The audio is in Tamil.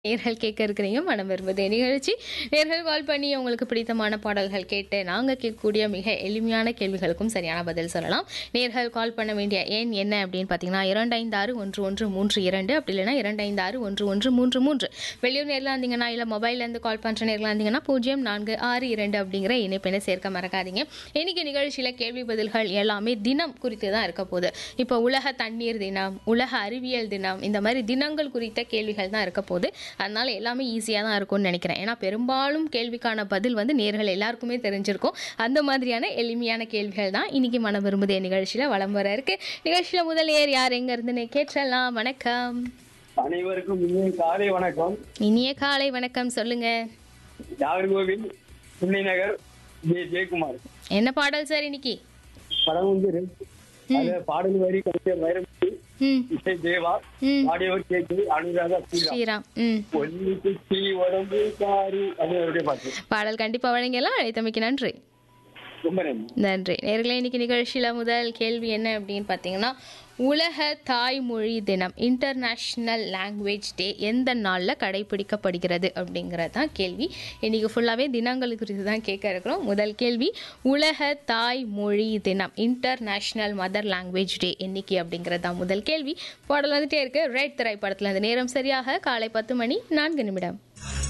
நேர்கள் கேட்க இருக்கிறீங்க மனம் விரும்புதே நிகழ்ச்சி நேர்கள் கால் பண்ணி உங்களுக்கு பிடித்தமான பாடல்கள் கேட்டு நாங்கள் கேட்கக்கூடிய மிக எளிமையான கேள்விகளுக்கும் சரியான பதில் சொல்லலாம் நேர்கள் கால் பண்ண வேண்டிய எண் என்ன அப்படின்னு பார்த்தீங்கன்னா இரண்டு ஐந்து ஆறு ஒன்று ஒன்று மூன்று இரண்டு அப்படி இல்லைன்னா இரண்டு ஐந்து ஆறு ஒன்று ஒன்று மூன்று மூன்று வெளியூர் நேரில் இருந்தீங்கன்னா இல்லை மொபைல்லேருந்து கால் பண்ணுற நேரில் இருந்தீங்கன்னா பூஜ்ஜியம் நான்கு ஆறு இரண்டு அப்படிங்கிற இணைப்பெண்ணை சேர்க்க மறக்காதீங்க இன்னைக்கு நிகழ்ச்சியில் கேள்வி பதில்கள் எல்லாமே தினம் குறித்து தான் இருக்க போகுது இப்போ உலக தண்ணீர் தினம் உலக அறிவியல் தினம் இந்த மாதிரி தினங்கள் குறித்த கேள்விகள் தான் இருக்க போகுது அதனால எல்லாமே ஈஸியாக தான் இருக்கும்னு நினைக்கிறேன் ஏன்னா பெரும்பாலும் கேள்விக்கான பதில் வந்து நேர்கள் எல்லாருக்குமே தெரிஞ்சிருக்கும் அந்த மாதிரியான எளிமையான கேள்விகள் தான் இன்னைக்கு மன விரும்புதே நிகழ்ச்சியில் வலம் வர இருக்கு நிகழ்ச்சியில் முதல் ஏர் யார் எங்க இருந்துன்னு கேட்டலாம் வணக்கம் அனைவருக்கும் இனிய காலை வணக்கம் இனிய காலை வணக்கம் சொல்லுங்க நாகர்கோவில் புன்னை நகர் ஜே ஜெயக்குமார் என்ன பாடல் சார் இன்னைக்கு படம் வந்து அது பாடல் வரி கவிஞர் வைரமுத்து ம் இசை தேவா ம் ஆடியவர் கேக்கு அனுராதா ஸ்ரீராம் ஸ்ரீராம் ம் ஒல்லி குச்சி உடம்பு காரி அது அவருடைய பாட்டு பாடல் கண்டிப்பாக வழங்கலாம் அழைத்தமைக்கு நன்றி ரொம்ப நன்றி நன்றி நேர்களே இன்னைக்கு நிகழ்ச்சியில் முதல் கேள்வி என்ன அப்படின்னு பார்த்தீங்கன்னா உலக தாய்மொழி தினம் இன்டர்நேஷ்னல் லாங்குவேஜ் டே எந்த நாளில் கடைபிடிக்கப்படுகிறது அப்படிங்கிறது தான் கேள்வி இன்னைக்கு ஃபுல்லாகவே தினங்கள் குறித்து தான் கேட்க இருக்கிறோம் முதல் கேள்வி உலக தாய்மொழி தினம் இன்டர்நேஷ்னல் மதர் லாங்குவேஜ் டே என்னைக்கு அப்படிங்கிறது தான் முதல் கேள்வி பாடல் வந்துட்டே இருக்கு ரெட் திரைப்படத்தில் இந்த நேரம் சரியாக காலை பத்து மணி நான்கு நிமிடம்